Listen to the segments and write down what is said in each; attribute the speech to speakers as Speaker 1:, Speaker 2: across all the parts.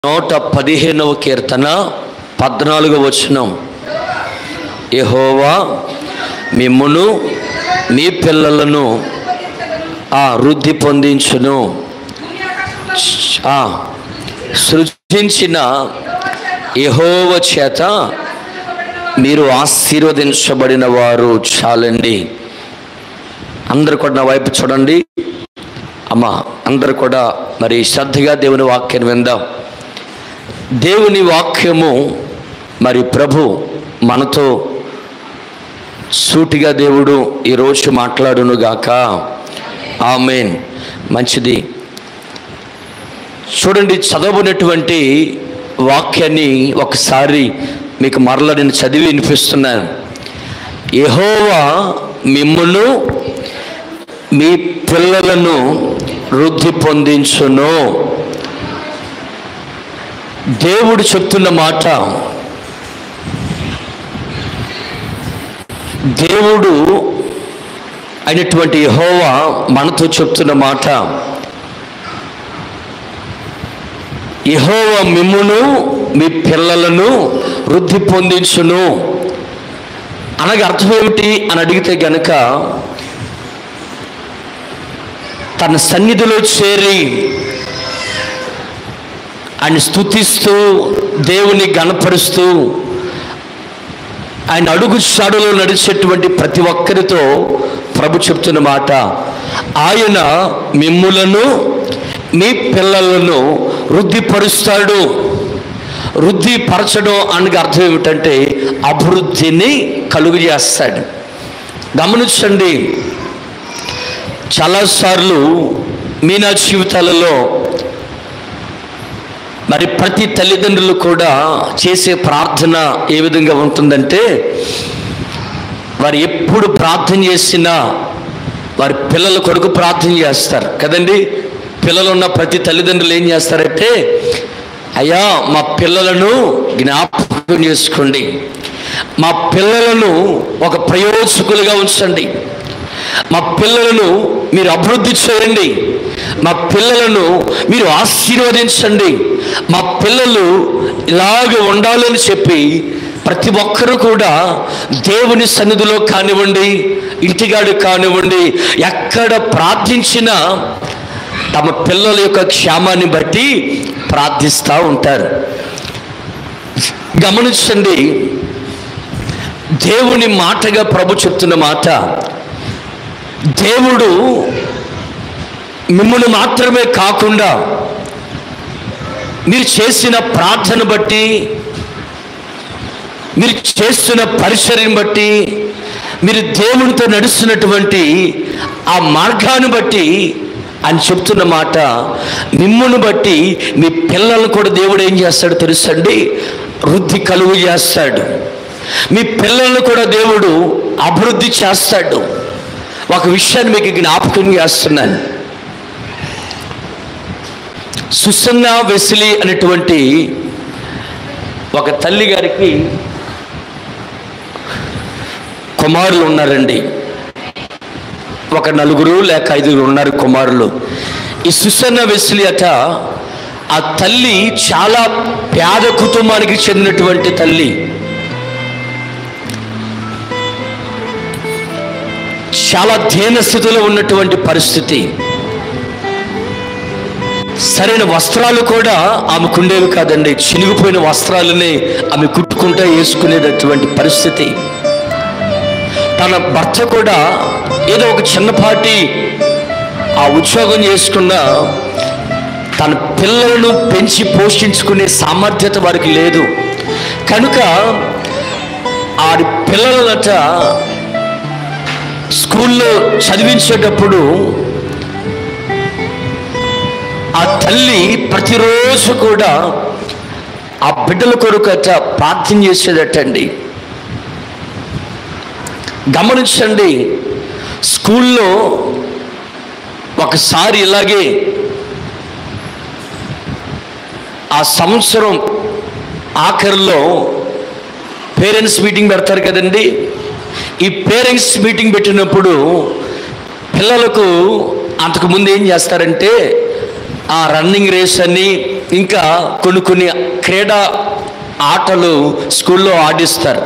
Speaker 1: నూట పదిహేనవ కీర్తన పద్నాలుగవ వచనం యెహోవా మిమ్మును మీ పిల్లలను ఆ వృద్ధి పొందించును ఆ సృజించిన యెహోవ చేత మీరు ఆశీర్వదించబడిన వారు చాలండి అందరు కూడా నా వైపు చూడండి అమ్మా అందరు కూడా మరి శ్రద్ధగా దేవుని వాక్యాన్ని విందాం దేవుని వాక్యము మరి ప్రభు మనతో సూటిగా దేవుడు ఈరోజు మాట్లాడును గాక ఆమెన్ మంచిది చూడండి చదవనటువంటి వాక్యాన్ని ఒకసారి మీకు మరల నేను చదివి వినిపిస్తున్నాను యెహోవా మిమ్మును మీ పిల్లలను వృద్ధి పొందించును దేవుడు చెప్తున్న మాట దేవుడు అయినటువంటి యెహోవా మనతో చెప్తున్న మాట యెహోవా మిమ్మును మీ పిల్లలను వృద్ధి పొందించును అనగా అర్థం ఏమిటి అని అడిగితే గనక తన సన్నిధిలో చేరి ఆయన స్థుతిస్తూ దేవుని గణపరుస్తూ ఆయన అడుగు చాడులో నడిచేటువంటి ప్రతి ఒక్కరితో ప్రభు చెప్తున్న మాట ఆయన మిమ్ములను మీ పిల్లలను వృద్ధిపరుస్తాడు వృద్ధి పరచడం అనగా అర్థం ఏమిటంటే అభివృద్ధిని కలుగు చేస్తాడు గమనించండి చాలాసార్లు మీ నా జీవితాలలో మరి ప్రతి తల్లిదండ్రులు కూడా చేసే ప్రార్థన ఏ విధంగా ఉంటుందంటే వారు ఎప్పుడు ప్రార్థన చేసినా వారి పిల్లల కొరకు ప్రార్థన చేస్తారు కదండి పిల్లలు ఉన్న ప్రతి తల్లిదండ్రులు ఏం చేస్తారంటే అయ్యా మా పిల్లలను జ్ఞాపకం చేసుకోండి మా పిల్లలను ఒక ప్రయోజకులుగా ఉంచండి మా పిల్లలను మీరు అభివృద్ధి చేయండి మా పిల్లలను మీరు ఆశీర్వదించండి మా పిల్లలు ఇలాగ ఉండాలని చెప్పి ప్రతి ఒక్కరూ కూడా దేవుని సన్నిధిలో కానివ్వండి ఇంటిగాడు కానివ్వండి ఎక్కడ ప్రార్థించినా తమ పిల్లల యొక్క క్షేమాన్ని బట్టి ప్రార్థిస్తూ ఉంటారు గమనించండి దేవుని మాటగా ప్రభు చెప్తున్న మాట దేవుడు మిమ్మల్ని మాత్రమే కాకుండా మీరు చేసిన ప్రార్థన బట్టి మీరు చేస్తున్న పరిసరం బట్టి మీరు దేవునితో నడుస్తున్నటువంటి ఆ మార్గాన్ని బట్టి అని చెప్తున్న మాట మిమ్మును బట్టి మీ పిల్లలను కూడా దేవుడు ఏం చేస్తాడు తెలుసండి వృద్ధి కలుగు చేస్తాడు మీ పిల్లలను కూడా దేవుడు అభివృద్ధి చేస్తాడు ఒక విషయాన్ని మీకు జ్ఞాపకం చేస్తున్నాను సుసన్న వెసిలి అనేటువంటి ఒక తల్లి గారికి కుమారులు ఉన్నారండి ఒక నలుగురు లేక ఐదుగురు ఉన్నారు కుమారులు ఈ సుసన్న వెసిలి అట ఆ తల్లి చాలా పేద కుటుంబానికి చెందినటువంటి తల్లి చాలా దీన స్థితిలో ఉన్నటువంటి పరిస్థితి సరైన వస్త్రాలు కూడా ఆమెకుండేవి కాదండి చినిగిపోయిన వస్త్రాలని ఆమె కుట్టుకుంటూ వేసుకునేటటువంటి పరిస్థితి తన భర్త కూడా ఏదో ఒక చిన్నపాటి ఆ ఉద్యోగం చేసుకున్న తన పిల్లలను పెంచి పోషించుకునే సామర్థ్యత వారికి లేదు కనుక ఆ పిల్లలనట స్కూల్లో చదివించేటప్పుడు ఆ తల్లి ప్రతిరోజు కూడా ఆ బిడ్డల కొరకట ప్రార్థన చేసేదటండి గమనించండి స్కూల్లో ఒకసారి ఇలాగే ఆ సంవత్సరం ఆఖరిలో పేరెంట్స్ మీటింగ్ పెడతారు కదండి ఈ పేరెంట్స్ మీటింగ్ పెట్టినప్పుడు పిల్లలకు అంతకుముందు ఏం చేస్తారంటే ఆ రన్నింగ్ రేస్ అని ఇంకా కొన్ని కొన్ని క్రీడా ఆటలు స్కూల్లో ఆడిస్తారు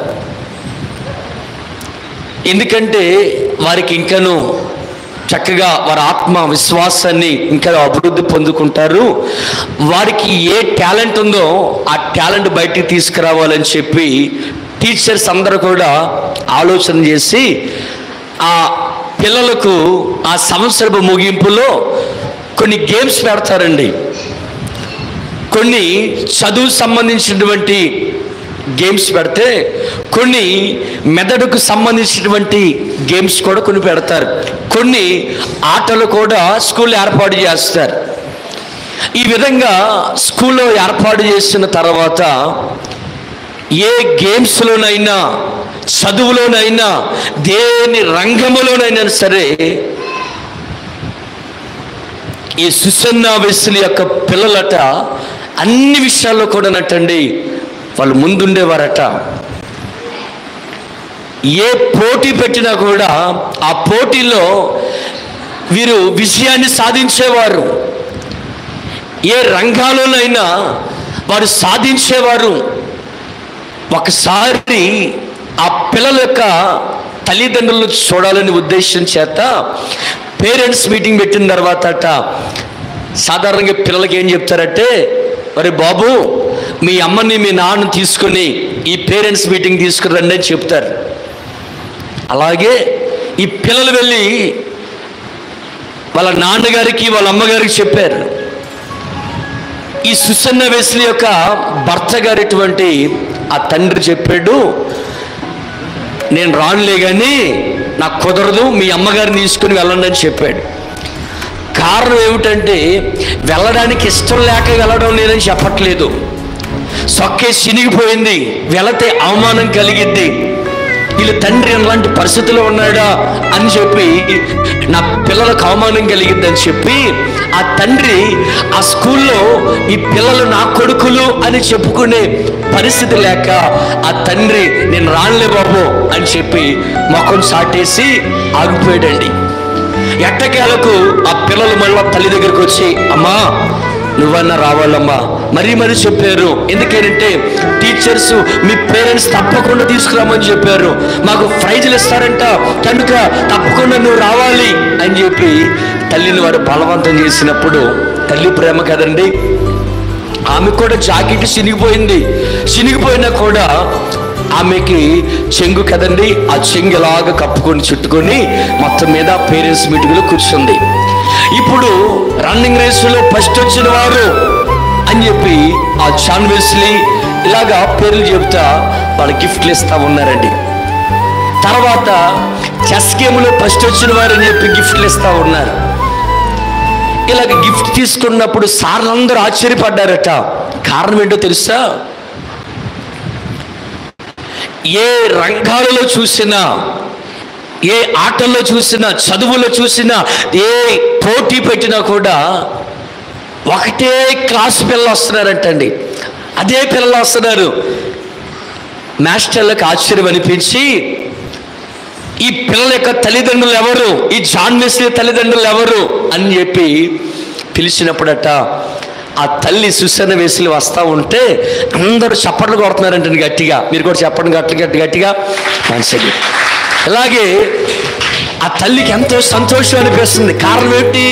Speaker 1: ఎందుకంటే వారికి ఇంకను చక్కగా వారి ఆత్మ విశ్వాసాన్ని ఇంకా అభివృద్ధి పొందుకుంటారు వారికి ఏ టాలెంట్ ఉందో ఆ టాలెంట్ బయటికి తీసుకురావాలని చెప్పి టీచర్స్ అందరూ కూడా ఆలోచన చేసి ఆ పిల్లలకు ఆ సంవత్సరపు ముగింపులో కొన్ని గేమ్స్ పెడతారండి కొన్ని చదువు సంబంధించినటువంటి గేమ్స్ పెడితే కొన్ని మెదడుకు సంబంధించినటువంటి గేమ్స్ కూడా కొన్ని పెడతారు కొన్ని ఆటలు కూడా స్కూల్ ఏర్పాటు చేస్తారు ఈ విధంగా స్కూల్లో ఏర్పాటు చేసిన తర్వాత ఏ గేమ్స్లోనైనా చదువులోనైనా దేని రంగంలోనైనా సరే ఈ సుసన్న వెస్సుల యొక్క పిల్లలట అన్ని విషయాల్లో కూడా నటండి వాళ్ళు ముందుండేవారట ఏ పోటీ పెట్టినా కూడా ఆ పోటీలో వీరు విజయాన్ని సాధించేవారు ఏ రంగాల్లోనైనా వారు సాధించేవారు ఒకసారి ఆ పిల్లల యొక్క తల్లిదండ్రులు చూడాలని ఉద్దేశం చేత పేరెంట్స్ మీటింగ్ పెట్టిన తర్వాత అట సాధారణంగా పిల్లలకి ఏం చెప్తారంటే మరి బాబు మీ అమ్మని మీ నాన్నని తీసుకొని ఈ పేరెంట్స్ మీటింగ్ తీసుకురండి అని చెప్తారు అలాగే ఈ పిల్లలు వెళ్ళి వాళ్ళ నాన్నగారికి వాళ్ళ అమ్మగారికి చెప్పారు ఈ సుసన్న వెస్లి యొక్క భర్త గారిటువంటి ఆ తండ్రి చెప్పాడు నేను రానులే కానీ నాకు కుదరదు మీ అమ్మగారిని తీసుకుని వెళ్ళండి అని చెప్పాడు కారణం ఏమిటంటే వెళ్ళడానికి ఇష్టం లేక వెళ్ళడం లేదని చెప్పట్లేదు సొక్కే చినిగిపోయింది వెళితే అవమానం కలిగిద్ది వీళ్ళ తండ్రి అలాంటి పరిస్థితిలో ఉన్నాడా అని చెప్పి నా పిల్లలకు అవమానం కలిగిద్ది అని చెప్పి ఆ తండ్రి ఆ స్కూల్లో ఈ పిల్లలు నా కొడుకులు అని చెప్పుకునే పరిస్థితి లేక ఆ తండ్రి నేను రానులే బాబు అని చెప్పి మొఖం సాటేసి ఆగిపోయాడండి ఎట్టకేలకు ఆ పిల్లలు మళ్ళీ తల్లి దగ్గరికి వచ్చి అమ్మా నువ్వన్నా రావాలమ్మా మరీ మరీ చెప్పారు ఎందుకేనంటే టీచర్స్ మీ పేరెంట్స్ తప్పకుండా తీసుకురామని చెప్పారు మాకు ప్రైజులు ఇస్తారంట కనుక తప్పకుండా నువ్వు రావాలి అని చెప్పి తల్లిని వారు బలవంతం చేసినప్పుడు తల్లి ప్రేమ కదండి ఆమె కూడా జాకెట్ చినిగిపోయింది చినిగిపోయినా కూడా ఆమెకి చెంగు కదండి ఆ చెంగు ఎలాగ కప్పుకొని చుట్టుకొని మొత్తం మీద పేరెంట్స్ మీటింగ్లో కూర్చుంది ఇప్పుడు రన్నింగ్ రేసులో ఫస్ట్ వచ్చిన వారు అని చెప్పి ఆ జాన్ వెస్లీ ఇలాగా పేర్లు చెబుతా వాళ్ళ గిఫ్ట్లు ఇస్తా ఉన్నారండి తర్వాత చెస్ గేమ్లో ఫస్ట్ వచ్చిన వారు అని చెప్పి గిఫ్ట్లు ఇస్తా ఉన్నారు ఇలాగ గిఫ్ట్ తీసుకున్నప్పుడు సార్లందరూ ఆశ్చర్యపడ్డారట కారణం ఏంటో తెలుసా ఏ రంగాలలో చూసినా ఏ ఆటల్లో చూసినా చదువులో చూసినా ఏ పోటీ పెట్టినా కూడా ఒకటే క్లాస్ పిల్లలు వస్తున్నారంటండి అదే పిల్లలు వస్తున్నారు మాస్టర్లకు ఆశ్చర్యం అనిపించి ఈ పిల్లల యొక్క తల్లిదండ్రులు ఎవరు ఈ జాన్ వెస్లీ తల్లిదండ్రులు ఎవరు అని చెప్పి పిలిచినప్పుడట ఆ తల్లి సుసన్న వేసులు వస్తూ ఉంటే అందరూ చప్పట్లు కొడుతున్నారంటండి గట్టిగా మీరు కూడా చెప్పండి గట్టి గట్టి గట్టిగా మంచిది అలాగే ఆ తల్లికి ఎంతో సంతోషం అనిపిస్తుంది కారణం ఏంటి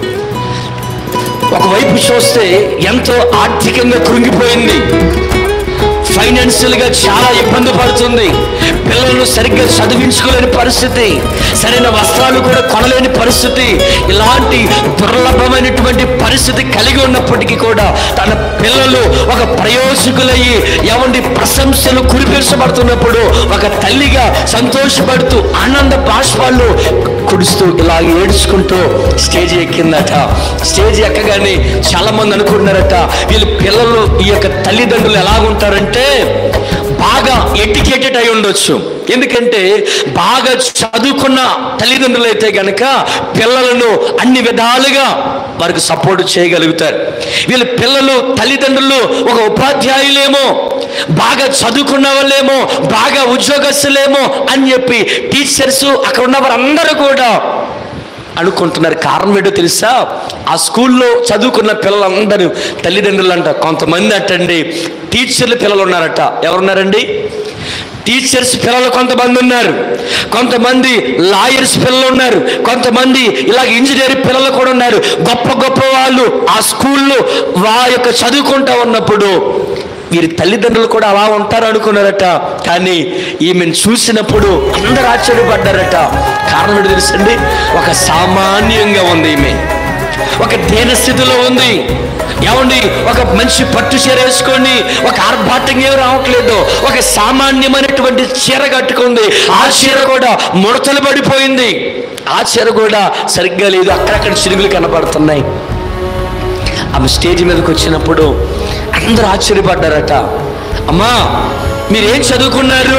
Speaker 1: ఒకవైపు చూస్తే ఎంతో ఆర్థికంగా కృంగిపోయింది ఫైనాన్షియల్గా చాలా ఇబ్బంది పడుతుంది పిల్లలను సరిగ్గా చదివించుకోలేని పరిస్థితి సరైన వస్త్రాలు కూడా కొనలేని పరిస్థితి ఇలాంటి దుర్లభమైనటువంటి పరిస్థితి కలిగి ఉన్నప్పటికీ కూడా తన పిల్లలు ఒక ప్రయోజకులయ్యి ఎవండి ప్రశంసలు కురిపించబడుతున్నప్పుడు ఒక తల్లిగా సంతోషపడుతూ ఆనంద బాష్పాలు కుడుస్తూ ఇలా ఏడ్చుకుంటూ స్టేజ్ ఎక్కిందట స్టేజ్ ఎక్కగానే చాలా మంది అనుకుంటున్నారట వీళ్ళు పిల్లలు ఈ యొక్క తల్లిదండ్రులు ఎలా ఉంటారంటే బాగా ఎడ్యుకేటెడ్ అయి ఉండొచ్చు ఎందుకంటే బాగా చదువుకున్న తల్లిదండ్రులు అయితే గనక పిల్లలను అన్ని విధాలుగా వారికి సపోర్ట్ చేయగలుగుతారు వీళ్ళ పిల్లలు తల్లిదండ్రులు ఒక ఉపాధ్యాయులేమో బాగా చదువుకున్న వాళ్ళేమో బాగా ఉద్యోగస్తులేమో అని చెప్పి టీచర్స్ అక్కడ ఉన్న వారందరూ కూడా అనుకుంటున్నారు కారణం ఏంటో తెలుసా ఆ స్కూల్లో చదువుకున్న పిల్లలందరూ తల్లిదండ్రులు అంట కొంతమంది అటండి టీచర్లు పిల్లలు ఉన్నారట ఎవరున్నారండి టీచర్స్ పిల్లలు కొంతమంది ఉన్నారు కొంతమంది లాయర్స్ పిల్లలు ఉన్నారు కొంతమంది ఇలా ఇంజనీర్ పిల్లలు కూడా ఉన్నారు గొప్ప గొప్ప వాళ్ళు ఆ స్కూల్లో వా యొక్క చదువుకుంటా ఉన్నప్పుడు వీరి తల్లిదండ్రులు కూడా అలా ఉంటారు అనుకున్నారట కానీ ఈమెను చూసినప్పుడు అందరు ఆశ్చర్యపడ్డారట కారణం ఏంటో తెలుసండి ఒక సామాన్యంగా ఉంది ఈమె ఒక దీన స్థితిలో ఉంది ఏమండి ఒక మంచి పట్టు చీర వేసుకొని ఒక ఆర్భాటంగా ఏం రావట్లేదు ఒక సామాన్యమైనటువంటి చీర కట్టుకుంది ఆ చీర కూడా ముడతలు పడిపోయింది ఆ చీర కూడా సరిగ్గా లేదు అక్కడక్కడ చిరుగులు కనపడుతున్నాయి ఆమె స్టేజ్ మీదకి వచ్చినప్పుడు అందరూ ఆశ్చర్యపడ్డారట అమ్మా మీరేం చదువుకున్నారు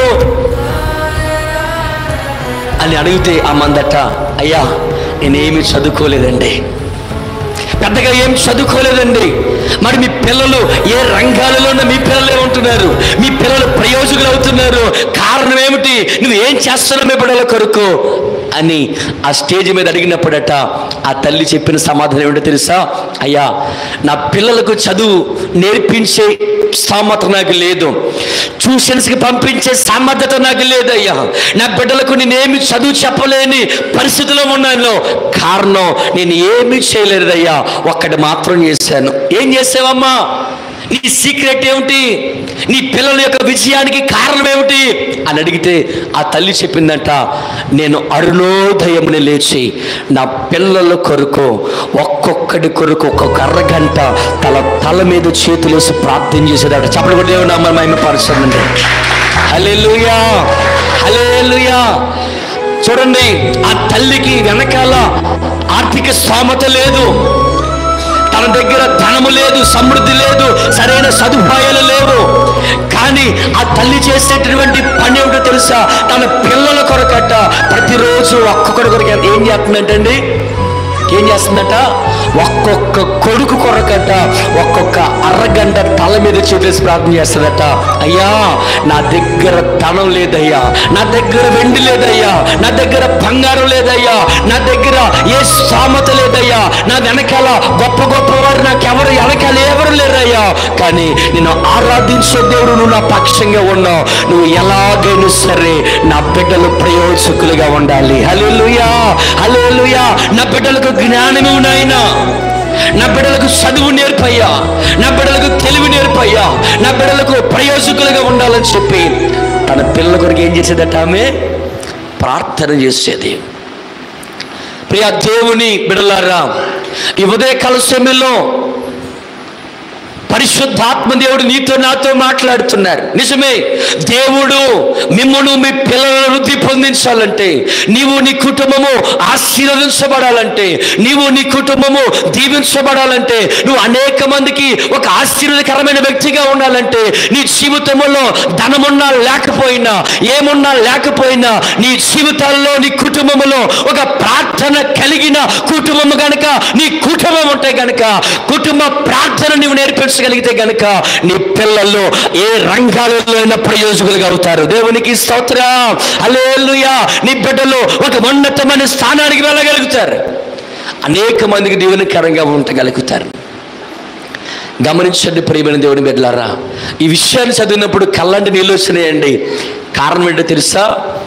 Speaker 1: అని అడిగితే ఆ మందట అయ్యా నేనేమి చదువుకోలేదండి పెద్దగా ఏం చదువుకోలేదండి మరి మీ పిల్లలు ఏ రంగాలలో ఉన్న మీ పిల్లలే ఉంటున్నారు మీ పిల్లలు ప్రయోజకులు అవుతున్నారు కారణం ఏమిటి నువ్వు ఏం చేస్తున్నావు మీ బిడ్డల కొరకు అని ఆ స్టేజ్ మీద అడిగినప్పుడట ఆ తల్లి చెప్పిన సమాధానం ఏమిటో తెలుసా అయ్యా నా పిల్లలకు చదువు నేర్పించే స్థామత నాకు లేదు ట్యూషన్స్కి పంపించే సామర్థ్యత నాకు లేదయ్యా నా బిడ్డలకు నేనేమి చదువు చెప్పలేని పరిస్థితిలో ఉన్నాను కారణం నేను ఏమీ చేయలేదయ్యా ఒక్కటి మాత్రం చేశాను ఏం చేసావమ్మా నీ సీక్రెట్ ఏమిటి నీ పిల్లల యొక్క విజయానికి కారణం ఏమిటి అని అడిగితే ఆ తల్లి చెప్పిందంట నేను అరుణోదయముని లేచి నా పిల్లల కొరకు ఒక్కొక్కడి కొరకు ఒక్కొక్క అరగంట తల తల మీద చేతులేసి ప్రార్థన చేసేదాట చెప్పలు కూడా దేవుడు నామని మహిమ పరచండి హల్లెలూయా హల్లెలూయా చూడండి ఆ తల్లికి వెనకాల ఆర్థిక స్తోమత లేదు తన దగ్గర ధనము లేదు సమృద్ధి లేదు సరైన సదుపాయాలు లేవు కానీ ఆ తల్లి చేసేటటువంటి పని ఏమిటో తెలుసా తన పిల్లల కొరకట ప్రతిరోజు ఒక్కొక్కడి కొరకు ఏం చేస్తుందంటండి ఏం చేస్తుందట ఒక్కొక్క కొడుకు కొరకట ఒక్కొక్క అరగంట తల మీద చేసేసి ప్రార్థన చేస్తుందట అయ్యా నా దగ్గర ధనం లేదయ్యా నా దగ్గర వెండి లేదయ్యా నా దగ్గర బంగారం లేదయ్యా నా దగ్గర ఏ సామత లేదయ్యా నా వెనకాల గొప్ప గొప్ప వారు నాకెవరు వెనకాల ఎవరు లేరయ్యా కానీ నేను ఆరాధించే దేవుడు నువ్వు నా పక్షంగా ఉన్నావు నువ్వు ఎలాగైనా సరే నా బిడ్డలు ప్రయోజకులుగా ఉండాలి హల్లెలూయా హల్లెలూయా నా బిడ్డలకు జ్ఞానము నాయనా నా బిడ్డలకు చదువు నేర్పయ్యా నా బిడ్డలకు తెలివి నేర్పయ్యా నా బిడ్డలకు ప్రయోజకులుగా ఉండాలని చెప్పి తన పిల్లల కొరకు ఏం చేసేదట ఆమె ప్రార్థన చేసేది ప్రియ దేవుని బిడలారా ఈ ఉదయకాల సమయంలో పరిశుద్ధాత్మ దేవుడు నీతో నాతో మాట్లాడుతున్నారు నిజమే దేవుడు మిమ్మల్ని మీ పిల్లలను వృద్ధి పొందించాలంటే నీవు నీ కుటుంబము ఆశీర్వదించబడాలంటే నీవు నీ కుటుంబము దీవించబడాలంటే నువ్వు అనేక మందికి ఒక ఆశీర్వదకరమైన వ్యక్తిగా ఉండాలంటే నీ జీవితంలో ధనమున్నా లేకపోయినా ఏమున్నా లేకపోయినా నీ జీవితాల్లో నీ కుటుంబములో ఒక ప్రార్థన కలిగిన కుటుంబము గనుక నీ కుటుంబం ఉంటే గనుక కుటుంబ ప్రార్థన నీవు నేర్పించగలిగితే గనుక నీ పిల్లలు ఏ రంగాలలో అయినా ప్రయోజకులుగా అవుతారు దేవునికి స్తోత్రం హల్లెలూయా నీ బిడ్డలు ఒక ఉన్నతమైన స్థానానికి వెళ్ళగలుగుతారు అనేక మందికి దీవెనకరంగా ఉండగలుగుతారు గమనించండి ప్రియమైన దేవుని బిడ్డలారా ఈ విషయాన్ని చదివినప్పుడు కళ్ళంటి నీళ్ళు వచ్చినాయండి కారణం ఏంటో తెలుసా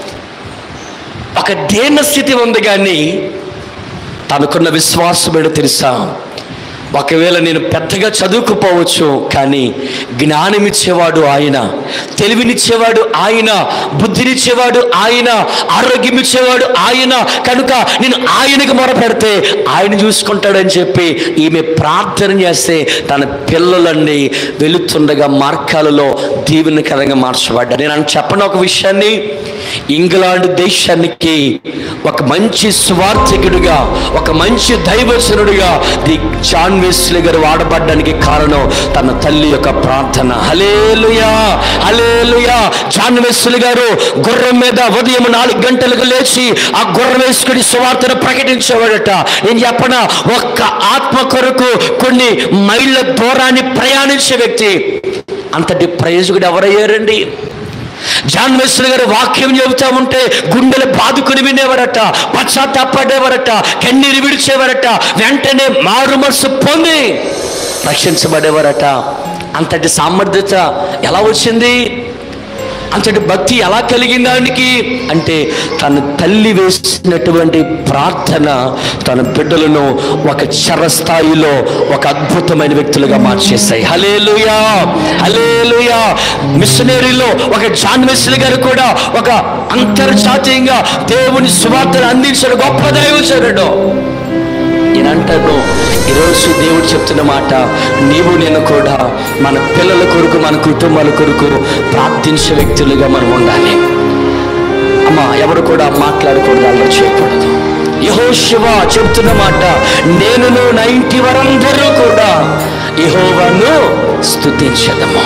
Speaker 1: ఒక దీన స్థితి ఉంది కానీ తనకున్న విశ్వాసం ఏంటో తెలుసా ఒకవేళ నేను పెద్దగా చదువుకుపోవచ్చు కానీ జ్ఞానం ఇచ్చేవాడు ఆయన తెలివినిచ్చేవాడు ఆయన బుద్ధినిచ్చేవాడు ఆయన ఆరోగ్యం ఇచ్చేవాడు ఆయన కనుక నేను ఆయనకు మొరపెడితే ఆయన చూసుకుంటాడని చెప్పి ఈమె ప్రార్థన చేస్తే తన పిల్లలన్నీ వెళుతుండగా మార్గాలలో దీవెనకరంగా మార్చబడ్డా నేను అని చెప్పను ఒక విషయాన్ని ఇంగ్లాండ్ దేశానికి ఒక మంచి స్వార్థకుడిగా ఒక మంచి దైవచనుడిగా ది జాన్ వెస్లీ గారు వాడబడ్డానికి కారణం తన తల్లి యొక్క ప్రార్థన హలేలుయా హలేలుయా జాన్ వెస్లీ గారు గుర్రం మీద ఉదయం నాలుగు గంటలకు లేచి ఆ గుర్రం వేసుకుని సువార్తను ప్రకటించేవాడట నేను చెప్పన ఒక్క ఆత్మ కొరకు కొన్ని మైళ్ళ దూరాన్ని ప్రయాణించే వ్యక్తి అంతటి ప్రయోజకుడు ఎవరయ్యారండి జాన్ వెస్లీ గారు వాక్యం చెబుతా ఉంటే గుండెలు బాదుకుని వినేవారట పశ్చాత్తాపడేవారట కన్నీరు విడిచేవారట వెంటనే మారు మనసు పొంది రక్షించబడేవారట అంతటి సామర్థ్యత ఎలా వచ్చింది అంతటి భక్తి ఎలా కలిగింది ఆయనకి అంటే తన తల్లి వేసినటువంటి ప్రార్థన తన బిడ్డలను ఒక చరస్థాయిలో ఒక అద్భుతమైన వ్యక్తులుగా మార్చేస్తాయి హలేలుయా హలేలుయా మిషనరీలో ఒక జాన్ మిషన్ గారు కూడా ఒక అంతర్జాతీయంగా దేవుని సువార్తను అందించిన గొప్ప దైవచరుడు నేనంటాను ఈరోజు దేవుడు చెప్తున్న మాట నీవు నేను కూడా మన పిల్లల కొరకు మన కుటుంబాల కొరకు ప్రార్థించే వ్యక్తులుగా మనం ఉండాలి అమ్మా ఎవరు కూడా మాట్లాడకూడదు అల్లరి చేయకూడదు యహో శివ చెప్తున్న మాట నేనును నా ఇంటి వారందరూ కూడా యహోవాను స్తుతించదము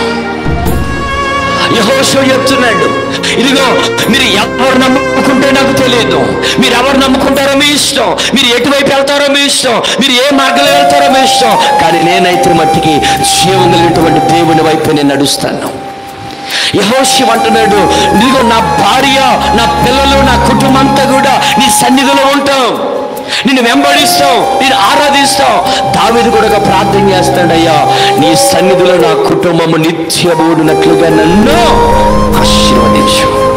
Speaker 1: యహోషో చెప్తున్నాడు ఇదిగో మీరు ఎవరు నమ్ముకుంటే నాకు తెలియదు మీరు ఎవరు నమ్ముకుంటారో మీ ఇష్టం మీరు ఎటువైపు వెళ్తారో మీ ఇష్టం మీరు ఏ మార్గంలో వెళ్తారో మీ ఇష్టం కానీ నేనైతే మట్టికి జీవం కలిగినటువంటి దేవుని వైపు నేను నడుస్తాను యహోషి అంటున్నాడు నీకు నా భార్య నా పిల్లలు నా కుటుంబం అంతా కూడా నీ సన్నిధిలో ఉంటాం నిన్ను వెంబడిస్తాం నేను ఆరాధిస్తాం దావిది కూడా ఒక ప్రార్థన చేస్తాడయ్యా నీ సన్నిధిలో నా కుటుంబము నిత్యమూడినట్లుగా నన్ను ఆశీర్వదించు